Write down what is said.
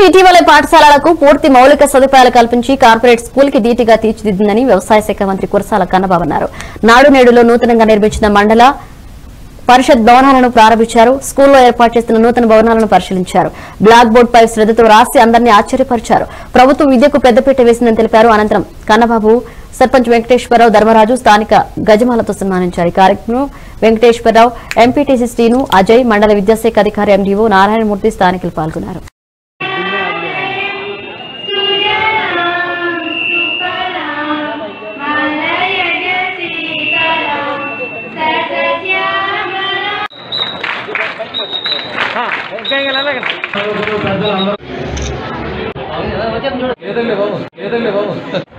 ఇటీవలే పాఠశాలలకు పూర్తి మౌలిక సదుపాయాలు కల్పించి కార్పొరేట్ స్కూల్ కి ధీటుగా తీర్చిదిద్దిందని వ్యవసాయ శాఖ మంత్రి కురసాల కన్నబాబు అన్నారు నాడు నేడులో నూతనంగా నిర్మించిన మండల పరిషత్ భవనాలను ప్రారంభించారు స్కూల్లో ఏర్పాటు చేస్తున్న నూతన భవనాలను పరిశీలించారు బ్లాక్ బోర్డ్ పై శ్రద్దతో రాసి అందరినీ ఆశ్చర్యపరిచారు ప్రభుత్వం విద్యకు పెద్దపీట వేసిందని తెలిపారు అనంతరం కన్నబాబు సర్పంచ్ వెంకటేశ్వరరావు ధర్మరాజు స్థానిక గజమాలతో సన్మానించారు ఈ కార్యక్రమంలో వెంకటేశ్వరరావు ఎంపీటీసీ శ్రీను అజయ్ మండల విద్యాశాఖ అధికారి ఎండీఓ నారాయణమూర్తి స్థానికులు పాల్గొన్నారు ఏదండి బాబు ఏదండి బాబు